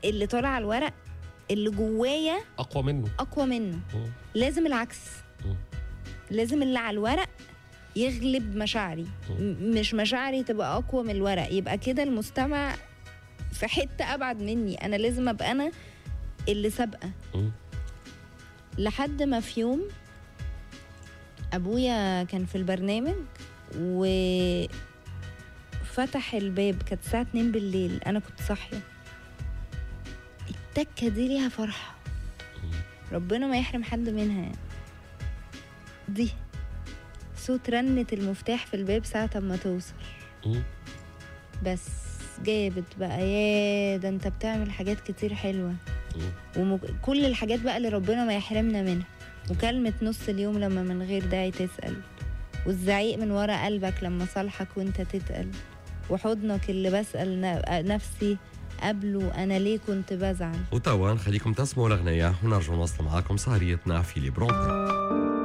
اللي طالع على الورق اللي جوايا اقوى منه اقوى منه مم. لازم العكس مم. لازم اللي على الورق يغلب مشاعري م- مش مشاعري تبقى اقوى من الورق يبقى كده المستمع في حته ابعد مني انا لازم ابقى انا اللي سابقه مم. لحد ما في يوم ابويا كان في البرنامج و فتح الباب كانت الساعة 2 بالليل أنا كنت صاحية التكة دي ليها فرحة ربنا ما يحرم حد منها يعني. دي صوت رنة المفتاح في الباب ساعة ما توصل مم. بس جابت بقى يا ده انت بتعمل حاجات كتير حلوة مم. وكل الحاجات بقى اللي ربنا ما يحرمنا منها مكالمة نص اليوم لما من غير داعي تسأل والزعيق من ورا قلبك لما صالحك وانت تتقل وحضنك اللي بسأل ن- نفسي قبله أنا ليه كنت بزعل وتوا نخليكم تسمعوا الأغنية ونرجع نواصل معاكم سهريتنا في ليبرونتي